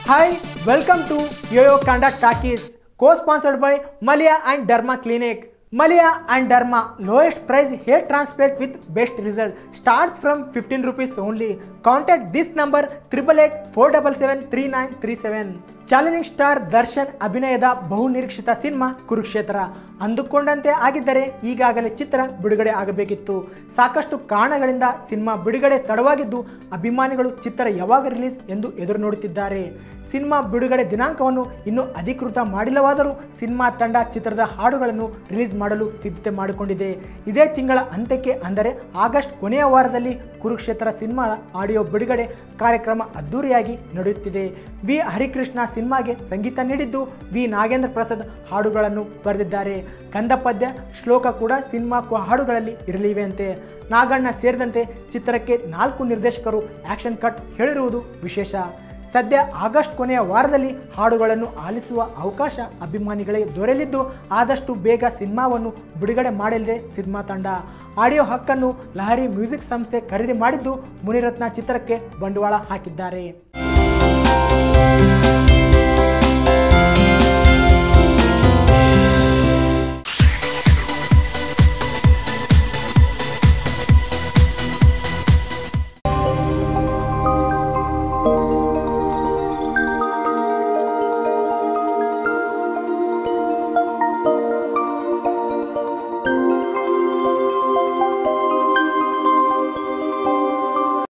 Hi, welcome to Yo-Yo Conduct Talkies, co-sponsored by Malia and Derma Clinic. Malia and Derma, lowest price hair transplant with best result. Starts from 15 rupees only. Contact this number 888 477 3937. Challenging star Darshan ಅಭಿನಯದ ಬಹುನಿರೀಕ್ಷಿತ cinema Kurukshetra ಅಂದುಕೊಂಡಂತೆ ಆಗಿದ್ದರೆ ಈಗಾಗಲೇ ಚಿತ್ರ ಬಿಡುಗಡೆ ಆಗಬೇಕಿತ್ತು ಸಾಕಷ್ಟು ಕಾರಣಗಳಿಂದ cinema ಬಿಡುಗಡೆ ತಡವಾಗಿದ್ದು ಅಭಿಮಾನಿಗಳು ಚಿತ್ರ ಯಾವಾಗ ರಿಲೀಸ್ ಎಂದು ಎದುರು ನೋಡುತ್ತಿದ್ದಾರೆ ಸಿನಿಮಾ ಬಿಡುಗಡೆ ದಿನಾಂಕವನ್ನು ಇನ್ನೂ ಅಧಿಕೃತ ಮಾಡಿಲ್ಲವಾದರೂ ಸಿನಿಮಾ ತಂಡ ಚಿತ್ರದ ಹಾಡುಗಳನ್ನು ರಿಲೀಸ್ ಮಾಡಲು ಸಿದ್ಧತೆ ಮಾಡಿಕೊಂಡಿದೆ ಇದೇ ತಿಂಗಳ ಅಂತ್ಯಕ್ಕೆ ಅಂದರೆ ಆಗಸ್ಟ್ ಕೊನೆಯ ವಾರದಲ್ಲಿ ಕುರುಕ್ಷೇತ್ರ ಸಿನಿಮಾ ಆಡಿಯೋ ಬಿಡುಗಡೆ ಕಾರ್ಯಕ್ರಮ ಅದ್ದೂರಿಯಾಗಿ ನಡೆಯುತ್ತಿದೆ ವಿ ಹರಿಕೃಷ್ಣ ಸಿನಿಮಾಗೆ ಸಂಗೀತ ನೀಡಿದ್ದು ವಿ ನಾಗೇಂದ್ರ ಪ್ರಸಾದ್ ಹಾಡುಗಳನ್ನು ಬರೆದಿದ್ದಾರೆ ಕಂದ ಪದ್ಯ ಶ್ಲೋಕ ಕೂಡ ಸಿನಿಮಾ ಹಾಡುಗಳಲ್ಲಿ ಇರಲಿವೆಯಂತೆ ನಾಗಣ್ಣ ಸೇರಿದಂತೆ ಚಿತ್ರಕ್ಕೆ ನಾಲ್ಕು ನಿರ್ದೇಶಕರು ಆಕ್ಷನ್ ಕಟ್ ಹೇಳಿರುವುದು ವಿಶೇಷ ಸದ್ಯ ಆಗಸ್ಟ್ ಕೊನೆಯ ವಾರದಲ್ಲಿ ಹಾಡುಗಳನ್ನು ಆಲಿಸುವ ಅವಕಾಶ ಅಭಿಮಾನಿಗಳಿಗೆ ದೊರೆಯಲಿದ್ದು ಆದಷ್ಟು ಬೇಗ ಸಿನಿಮಾವನ್ನು ಬಿಡುಗಡೆ ಮಾಡಲಿದೆ ಸಿನಿಮಾ ತಂಡ ಆಡಿಯೋ ಹಕ್ಕನ್ನು ಲಹರಿ ಮ್ಯೂಸಿಕ್ ಸಂಸ್ಥೆ ಖರೀದಿ ಮಾಡಿದ್ದು ಮುನಿರತ್ನ ಚಿತ್ರಕ್ಕೆ ಬಂಡವಾಳ ಹಾಕಿದ್ದಾರೆ